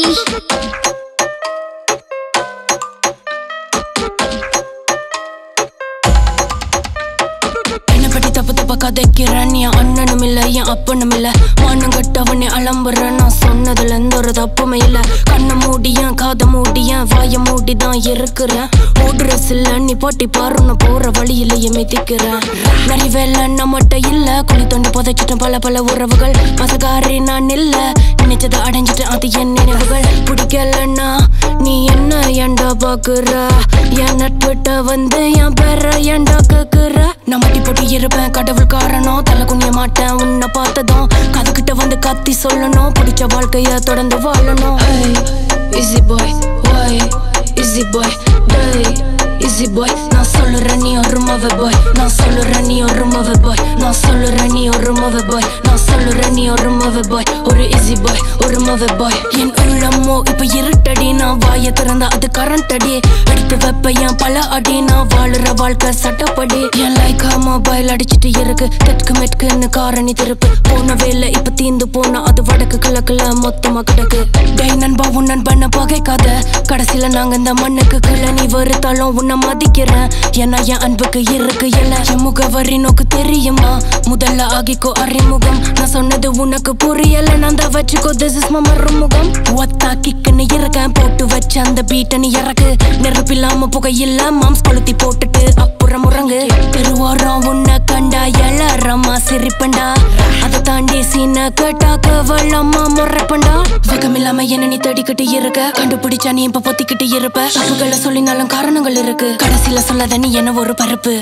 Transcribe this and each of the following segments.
என்ன பத்தி தப்பு தப்பா கதைக்கிறேன் என் அண்ணனும் இல்ல என் அப்பனும் இல்ல மானம் கட்டவனே அலம்புறேன் நான் சொன்னதுல எந்த ஒரு தப்புமே இல்ல கண்ணை மூடியன் காதை மூடியன் வாய மூடி தான் இருக்கிறேன் ஓடுற சில்ல நீ போட்டி பாரு நான் போற வழியிலேயே மிதிக்கிறேன் நிறைய வேலை நம்மகிட்ட இல்ல குழி தோண்டி புதைச்சிட்டேன் பல பல உறவுகள் பசகாரி நான் இல்ல நினைச்சதை அடைஞ்சிட்டேன் அது என் நினைவுகள் பிடிக்கலன்னா நீ என்ன ஏண்டா பாக்குற என் நட்புட்ட வந்து என் பேர ஏண்டா கேக்குற நான் மட்டி போட்டு இருப்பேன் கடவுள் காரணம் தலை குனிய மாட்டேன் உன்னை பார்த்ததும் கதுகிட்ட வந்து கத்தி சொல்லணும் பிடிச்ச வாழ்க்கைய தொடர்ந்து வாழணும் இசி பாய் வாய் இசி பாய் டேய் இசி பாய் நான் சொல்லுறேன் நீ ஒரு மவ பாய் நான் சொல்லுறேன் நீ ஒரு மவ பாய் நான் சொல்லுறேன் நீ ஒரு மவ பாய் நான் சொல்லுறேன் நீ ஒரு மவ பாய் ஒரு இசி பாய் ஒரு மவ பாய் என் உள்ளமோ இப்ப இருட்டடி நான் வாய திறந்தா அது கரண்ட் அடி எடுத்து வைப்ப என் பல அடி நான் வாழுற வாழ்க்கை சட்டப்படி என் லைக்கா மொபைல் அடிச்சிட்டு இருக்கு தெற்கு மெட்குன்னு காரணி திருப்பு போன வேலை இப்ப தீந்து போனா அது வடக்கு கிழக்குல மொத்தமா கிடக்கு டை நண்பா உன் நண்பனை பகைக்காத கடைசியில நாங்க இந்த மண்ணுக்கு கீழே நீ வெறுத்தாலும் உன்னை மதிக்கிறேன் ஏன்னா என் அன்புக்கு இருக்கு எல்ல என் முகவரி நோக்கு தெரியுமா முதல்ல ஆகிக்கோ அறிமுகம் நான் சொன்னது உனக்கு புரியல நான் தான் வச்சுக்கோ திஸ் இஸ் மறுமுகம் ஒத்தா கிக்குன்னு இருக்கேன் போட்டு வச்ச அந்த பீட்டை நீ இறக்கு நெருப்பில்லாம புகையில்ல மாம்ஸ் கொளுத்தி போட்டுட்டு அப்புறம் உறங்கு தெருவோரம் உன்னை கண்டா எழறமா சிரிப்பண்டா அதை தாண்டி சீன கேட்டாக்க வள்ளம்மா முறைப்பண்டா வெக்கமில்லாம என்ன நீ தேடிக்கிட்டு இருக்க கண்டுபிடிச்சா நீ இப்ப பொத்திக்கிட்டு இருப்ப தப்புகளை சொல்லினாலும் காரணங்கள் இருக்கு கடைசியில சொல்லாத நீ என்ன ஒரு பருப்பு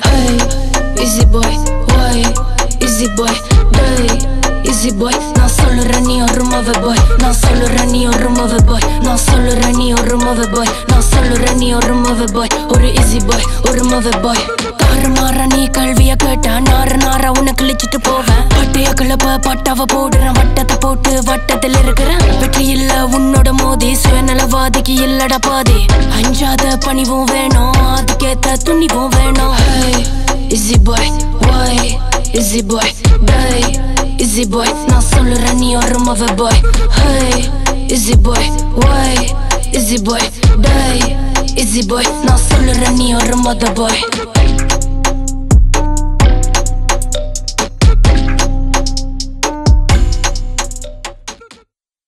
இசி பாய் வாய் இசி பாய் டேய் இசி பாய் நான் சொல்லுறேன் நீ ஒரு மவ பாய் நான் சொல்லுறேன் நீ ஒரு மவ பாய் நான் சொல்லுறேன் நீ ஒரு மவ பாய் நான் சொல்லுறேன் நீ ஒரு மவ பாய் ஒரு இசி பாய் ஒரு மவ பாய் தாறு மாற நீ கல்விய கேட்டா நார நாரா உன்னை கிழிச்சிட்டு போவேன் பட்டைய கிளப்ப பட்டாவ போடுறேன் வட்டத்தை போட்டு வட்டத்தில் இருக்கிறேன் வெற்றி இல்ல உன்னோட மோதி சுயநலவாதிக்கு இல்லடா பாதி அஞ்சாத பணிவும் வேணும் அதுக்கேத்த துணிவும் வேணும் இசி பாய் வாய் இசி பாய் டேய் இசி பாய் நான் சொல்லுறேன் நீ ஒரு மவ பாய் ஹே இசி பாய் வாய் இசி பாய் டேய் இசி பாய் நான் சொல்லுறேன் நீ ஒரு மத பாய்